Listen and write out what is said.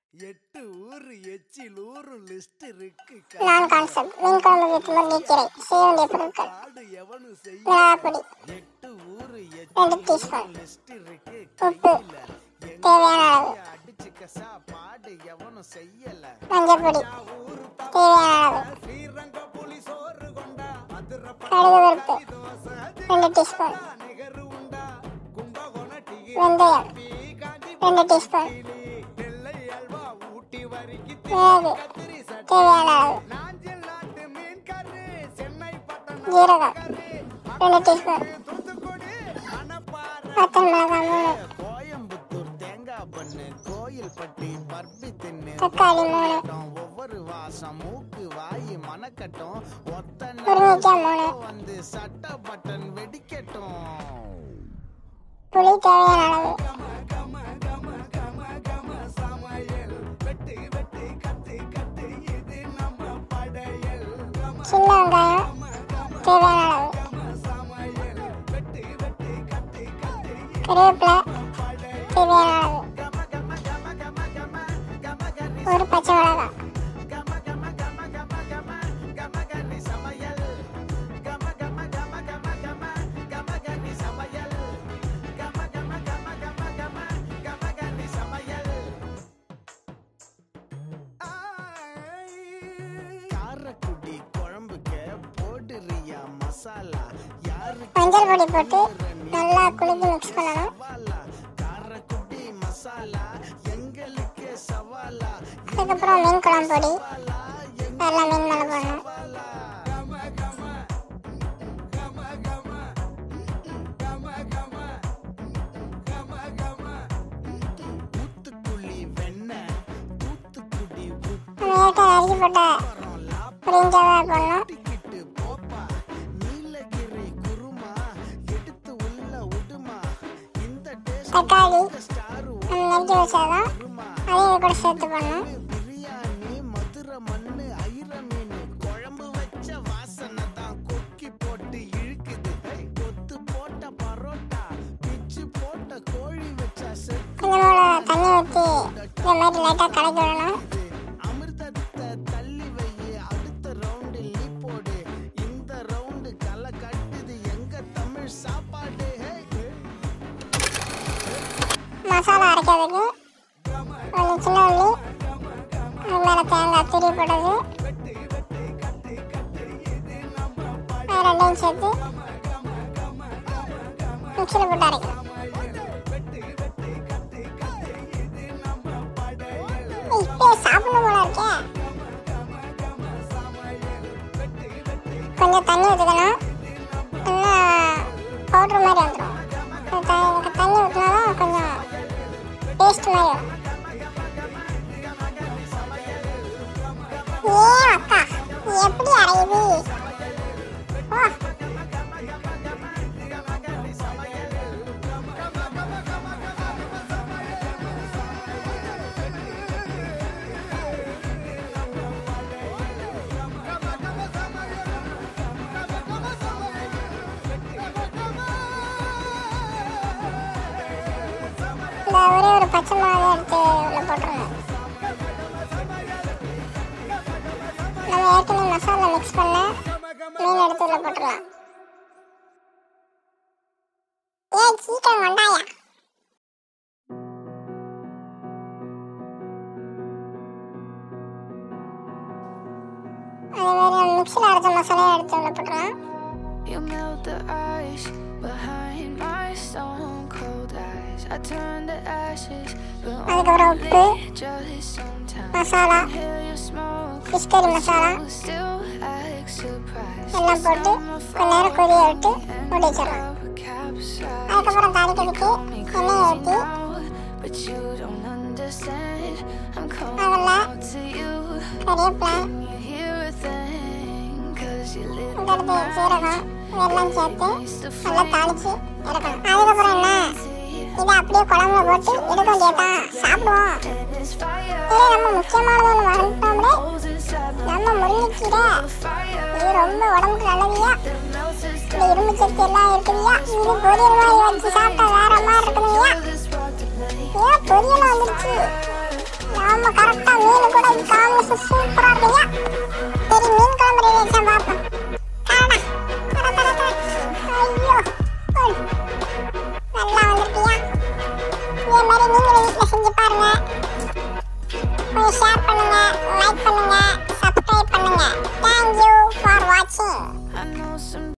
எட்டு ஊரு எச்சில் ஊரு லிஸ்ட் இருக்கு நான் கான்செப்ட் மீன் குழம்பு வித் முருங்கைக்கீரை செய்ய வேண்டிய பொருட்கள் காடு எவனு செய்ய மிளகாப்பொடி எட்டு ஊரு ரெண்டு எச்சில் டீஸ்பூன் லிஸ்ட் இருக்கு உப்பு தேவையான அளவு அடிச்சு கசா பாடு எவனும் செய்யல மஞ்சள் பொடி தேவையான அளவு ஸ்ரீரங்க புலி சோறு கொண்டா மதுரை கடுகு பருப்பு ரெண்டு டீஸ்பூன் நிகரு உண்டா கும்பகோண டீ வெந்தயம் ரெண்டு டீஸ்பூன் நெல்லை அல்வா ஊட்டி வரிக்கு மிளகு தேவையான அளவு நாஞ்சில் நாட்டு மீன் கறி சென்னை பட்டணம் ஜீரகம் ரெண்டு டீஸ்பூன் தூத்துக்குடி மணப்பாறை வத்தல் மிளகாய் மூணு கோயம்புத்தூர் தேங்காய் பண்ணு கோயில் பட்டி பர்பி தின்னு தக்காளி மூணு ஒவ்வொரு வாசம் மூக்கு வாய் மணக்கட்டும் ஒத்த முருங்கைக்காய் மூணு வந்து சட்ட பட்டன் வெடிக்கட்டும் புளி தேவையான அளவு சின்ன வெங்காயம் தேவையான அளவு கருவேப்பிலை தேவையான அளவு ஒரு பச்சை மிளகாய் காரக்குடி குழம்புக்கு போடுறியா மசாலா யாருக்கு மஞ்சள் பொடி போட்டு நல்லா குளித்து மிக்ஸ் பண்ணணும் சவாலா காரக்குடி மசாலா எங்களுக்கு சவாலா அதுக்கப்புறம் மீன் குழம்பு பொடி அதெல்லாம் மீன் மேலே போடணும் தூத்துக்குடி வெண்ணெய் தூத்துக்குடி நம்ம ஏற்கனவே அரிசி போட்ட புரிஞ்சாவே போடணும் உப்புக்கிட்டு போப்பா நீலகிரி குருமா எடுத்து உள்ள உடுமா இந்த டேஸ்ட் தக்காளி ஸ்டார் நம்ம நெருக்கி வச்சாதான் அதையும் இது கூட சேர்த்து பண்ணணும் பிரியாணி மதுரை மண்ணு ஐர மீன் குழம்பு வச்ச வாசனை தான் கொக்கி போட்டு இழுக்குது கொத்து போட்ட பரோட்டா பிச்சு போட்ட கோழி வச்சா செத்து கொஞ்சம் தண்ணி ஊற்றி இந்த மாதிரி லைட்டாக கலக்கி விடணும் அமிர்தத்தை தள்ளி வை அடுத்த ரவுண்டில் நீ போடு இந்த ரவுண்டு களை கட்டுது எங்க தமிழ் சாப்பாடு ஹே, ஹே. மசாலா அரைக்கிறதுக்கு கொஞ்சம் சின்ன உள்ளி அது மேலே தேங்காய் திரி போடுறது அது ரெண்டையும் சேர்த்து மிக்சியில் போட்டு அரைக்கணும் இப்பயே சாப்பிடணும் போல இருக்கே கொஞ்சம் தண்ணி ஊற்றிக்கணும் நல்லா பவுட்ரு மாதிரி வந்துடும் தண்ணி ஊற்றினா தான் கொஞ்சம் டேஸ்ட் மாதிரி வரும் ஏன் அக்கா எப்படி அரையுது ஓ இந்த ஒரே ஒரு பச்சை மிளகாய் எடுத்து உள்ள போட்டுருங்க நம்ம ஏற்கனவே மசாலா மிக்ஸ் பண்ண மீன் எடுத்து உள்ள போட்டுடலாம் ஏன் சீக்கிரம் கொண்டாயா அதே மாதிரி மிக்சியில் அரைச்ச மசாலையை எடுத்து உள்ள போட்டுடலாம் You melt the ice behind my stone cold eyes. I turn to ashes, but அதுக்கப்புறம் உப்பு only just sometimes. Masala Inhale your smoke, fish curry masala but still act surprised. எல்லாம் போட்டு கொஞ்ச நேரம் கொதிய விட்டு மூடி வச்சிடலாம் Our capsized. அதுக்கப்புறம் தாளிக்கிறதுக்கு எண்ணெயை ஊற்றி But you don't understand. I'm calling அதில் out to you. கறிவேப்பிலை Can you hear a thing? Cause you lit இந்த இடத்து சீரகம் இதெல்லாம் சேர்த்து நல்லா தாளித்து இறக்கணும் அதுக்கப்புறம் என்ன இதை அப்படியே குழம்புல போட்டு எடுக்க வேண்டியதான் சாப்பிடுவோம் and it's fire. இதில் நம்ம முக்கியமானது ஒன்று மறந்துட்டோம்லே Holes inside my நம்ம முருங்கைக்கீரை fire. இது ரொம்ப உடம்புக்கு நல்லதுயா that melts us இந்த இரும்பு சத்து எல்லாம் இருக்குதுயா இது பொரியல் மாதிரி வச்சு சாப்பிட்டா வேற மாதிரி இருக்குதுங்கய்யா this rock to play. ஏன் பொரியல் வந்துருச்சு நம்ம கரெக்ட் சூப்பரா இருக்குயா சரி மீன் குழம்பு ரெடி ஆச்சா பாப்போம் காடா தர தர தர ஐயோ ஓய். நல்லா வந்திருக்கியா இதே மாதிரி நீங்களும் வீட்டில் செஞ்சு பாருங்க கொஞ்சம் ஷேர் பண்ணுங்க லைக் பண்ணுங்க சப்ஸ்கிரைப் பண்ணுங்க தேங்க்யூ ஃபார் வாட்சிங்